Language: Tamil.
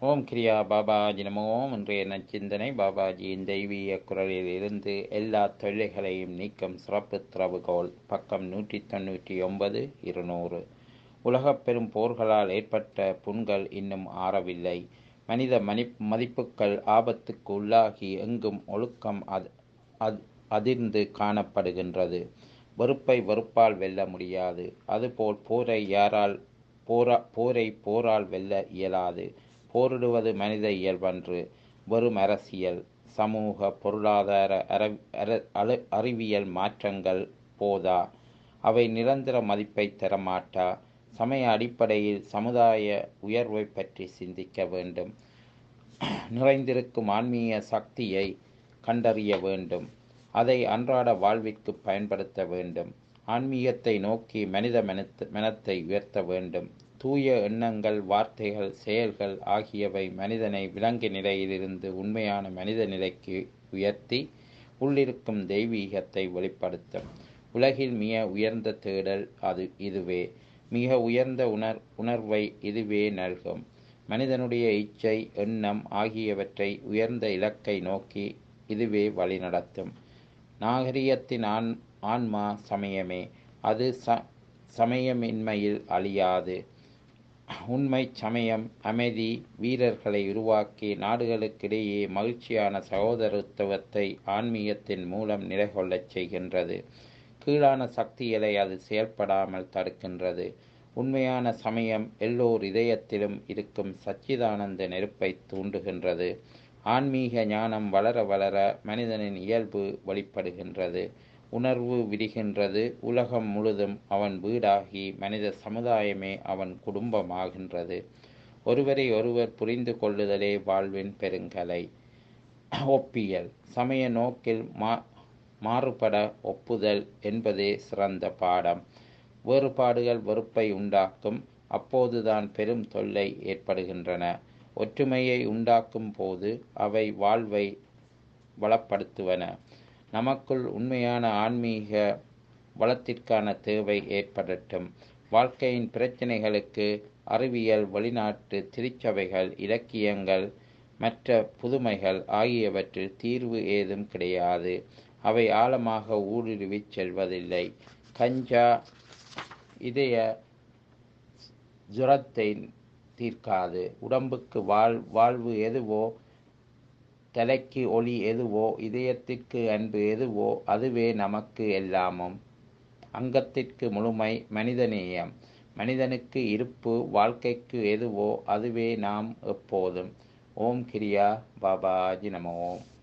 ஓம் கிரியா பாபாஜி நமோ இன்றைய நச்சிந்தனை பாபாஜியின் தெய்வீக குரலில் இருந்து எல்லா தொல்லைகளையும் நீக்கும் சிறப்பு திறவுகோல் பக்கம் நூற்றி தொண்ணூற்றி ஒன்பது இருநூறு உலகப் பெரும் போர்களால் ஏற்பட்ட புண்கள் இன்னும் ஆறவில்லை மனித மனி மதிப்புகள் ஆபத்துக்கு உள்ளாகி எங்கும் ஒழுக்கம் அது அது அதிர்ந்து காணப்படுகின்றது வெறுப்பை வெறுப்பால் வெல்ல முடியாது அதுபோல் போரை யாரால் போரா போரை போரால் வெல்ல இயலாது போரிடுவது மனித இயல்பன்று வெறும் அரசியல் சமூக பொருளாதார அற அற அறிவியல் மாற்றங்கள் போதா அவை நிரந்தர மதிப்பை தரமாட்டா சமய அடிப்படையில் சமுதாய உயர்வை பற்றி சிந்திக்க வேண்டும் நிறைந்திருக்கும் ஆன்மீக சக்தியை கண்டறிய வேண்டும் அதை அன்றாட வாழ்விற்கு பயன்படுத்த வேண்டும் ஆன்மீகத்தை நோக்கி மனித மனத்து மனத்தை உயர்த்த வேண்டும் தூய எண்ணங்கள் வார்த்தைகள் செயல்கள் ஆகியவை மனிதனை விலங்கு நிலையிலிருந்து உண்மையான மனித நிலைக்கு உயர்த்தி உள்ளிருக்கும் தெய்வீகத்தை வெளிப்படுத்தும் உலகில் மிக உயர்ந்த தேடல் அது இதுவே மிக உயர்ந்த உணர் உணர்வை இதுவே நல்கும் மனிதனுடைய இச்சை எண்ணம் ஆகியவற்றை உயர்ந்த இலக்கை நோக்கி இதுவே வழிநடத்தும் நாகரிகத்தின் ஆன் ஆன்மா சமயமே அது ச சமயமின்மையில் அழியாது உண்மை சமயம் அமைதி வீரர்களை உருவாக்கி நாடுகளுக்கிடையே மகிழ்ச்சியான சகோதரத்துவத்தை ஆன்மீகத்தின் மூலம் நிலைகொள்ளச் செய்கின்றது கீழான சக்திகளை அது செயல்படாமல் தடுக்கின்றது உண்மையான சமயம் எல்லோர் இதயத்திலும் இருக்கும் சச்சிதானந்த நெருப்பை தூண்டுகின்றது ஆன்மீக ஞானம் வளர வளர மனிதனின் இயல்பு வெளிப்படுகின்றது உணர்வு விரிகின்றது உலகம் முழுதும் அவன் வீடாகி மனித சமுதாயமே அவன் குடும்பமாகின்றது ஒருவரை ஒருவர் புரிந்து கொள்ளுதலே வாழ்வின் பெருங்கலை ஒப்பியல் சமய நோக்கில் மா மாறுபட ஒப்புதல் என்பதே சிறந்த பாடம் வேறுபாடுகள் வெறுப்பை உண்டாக்கும் அப்போதுதான் பெரும் தொல்லை ஏற்படுகின்றன ஒற்றுமையை உண்டாக்கும் போது அவை வாழ்வை வளப்படுத்துவன நமக்குள் உண்மையான ஆன்மீக வளத்திற்கான தேவை ஏற்படட்டும் வாழ்க்கையின் பிரச்சனைகளுக்கு அறிவியல் வெளிநாட்டு திருச்சபைகள் இலக்கியங்கள் மற்ற புதுமைகள் ஆகியவற்றில் தீர்வு ஏதும் கிடையாது அவை ஆழமாக ஊடுருவிச் செல்வதில்லை கஞ்சா இதய ஜுரத்தை தீர்க்காது உடம்புக்கு வாழ் வாழ்வு எதுவோ தலைக்கு ஒளி எதுவோ இதயத்திற்கு அன்பு எதுவோ அதுவே நமக்கு எல்லாமும் அங்கத்திற்கு முழுமை மனிதநேயம் மனிதனுக்கு இருப்பு வாழ்க்கைக்கு எதுவோ அதுவே நாம் எப்போதும் ஓம் கிரியா பாபாஜி நம ஓம்